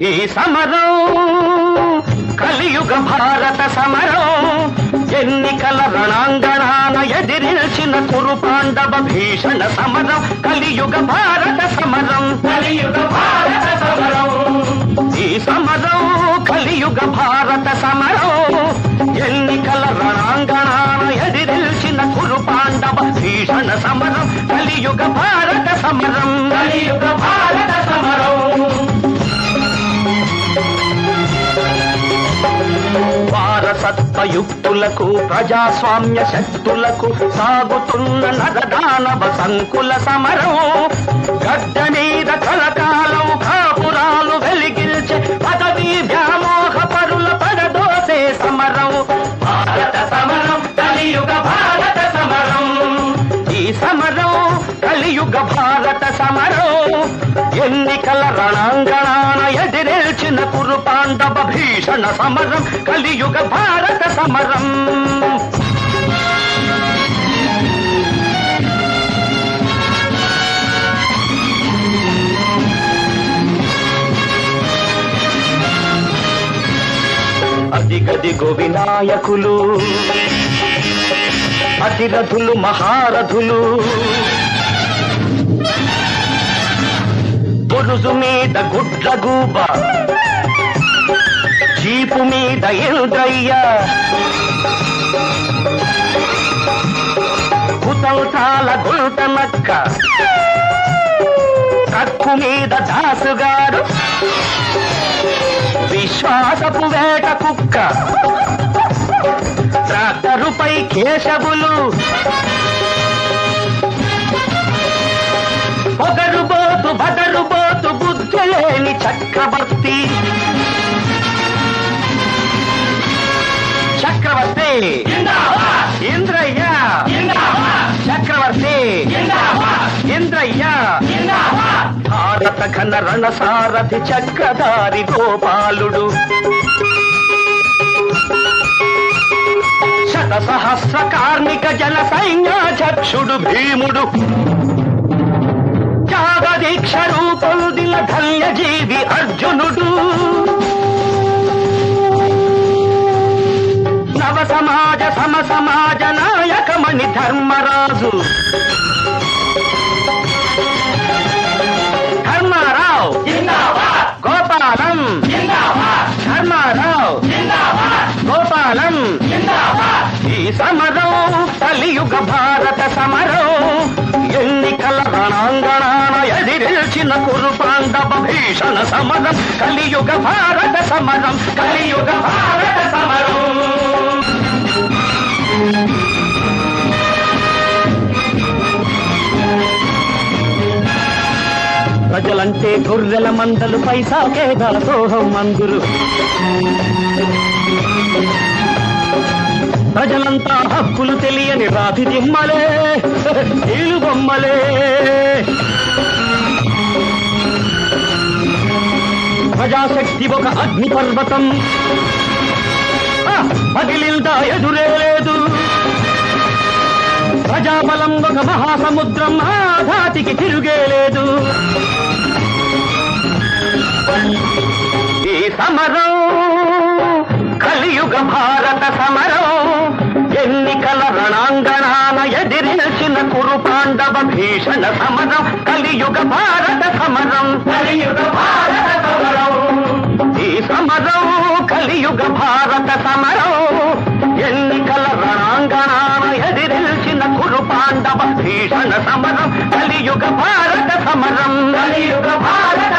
ఈ సమరం కలియుగ భారత సమరం ఎన్నికల రణాంగణాన ఎదిరిల్చిన కురు పాండవ భీషణ సమరం కలియుగ భారత సమరం కలియుగ భారత సమరం ఈ సమరం కలియుగ భారత సమరం ఎన్నికల రణాంగణాన ఎదిరిల్చిన కురు పాండవ భీషణ సమరం కలియుగ భారత సమరం కలియుగ భారత సమరం వారసత్వయుక్తులకు ప్రజాస్వామ్య శక్తులకు సాగుతున్న నరదానవ సంకుల సమరం గడ్డ మీద కలకాలం కాపురాలు వెలిగిల్చే పదవీ వ్యామోహ పరుల పడదోసే సమరం భారత సమరం కలియుగ భారత సమరం ఈ సమరం కలియుగ భారత సమరం ఎన్నికల రణాంగణాన ఎదిరేల్చిన కురు పాండవ భీషణ సమరం కలియుగ భారత సమరం అదిగదిగో వినాయకులు అతిరథులు మహారథులు బొరుజు మీద గుడ్ల గూబ చీపు మీద ఇంద్రయ్య కుతంతాల గుంటనక్క కక్కు మీద దాసుగాడు విశ్వాసపు వేట కుక్క ట్రాక్టరుపై కేశవులు పొగరుబోతు బదరుబోతు బుద్ధులేని చక్రవర్తి చక్రవర్తి ఇంద్రయ్య చక్రవర్తి ఇంద్రయ్య భారత ఘన రణసారథి చక్రధారి గోపాలుడు శత సహస్ర కార్మిక జన సైన్యాధ్యక్షుడు భీముడు త్యాగదీక్ష రూపొందిన ధన్యజీవి అర్జునుడు నవ సమాజ సమ సమాజ నాయకమణి ధర్మరాజు ధర్మారావు గోపాలం ధర్మారావు గోపాలం ఈ సమరం కలియుగ భారత సమరం ఎన్నికల రణాంగణాన ఎదిరిల్చిన కురు పాండవ భీషణ సమరం కలియుగ భారత సమరం కలియుగ భారత సమరం ప్రజలంటే గొర్రెల మందలు పైసా కేదాల సోహం మందురు ప్రజలంతా హక్కులు తెలియని రాతి దిమ్మలే నీలు బొమ్మలే ప్రజాశక్తి ఒక అగ్ని పర్వతం ఆ, పగిలిందా ఎదురే లేదు ప్రజాబలం ఒక మహాసముద్రం ఆ ధాటికి తిరుగే లేదు ఈ సమరం కలియుగ భారత సమరం ఎన్నికల రణాంగణాన ఎదిరిల్చిన కురు పాండవ భీషణ సమరం కలియుగ భారత సమరం కలియుగ భారత సమరం ఈ సమరం కలియుగ భారత సమరం ఎన్నికల రణాంగణాన ఎదిరిల్చిన కురు పాండవ భీషణ సమరం కలియుగ భారత సమరం కలియుగ భారత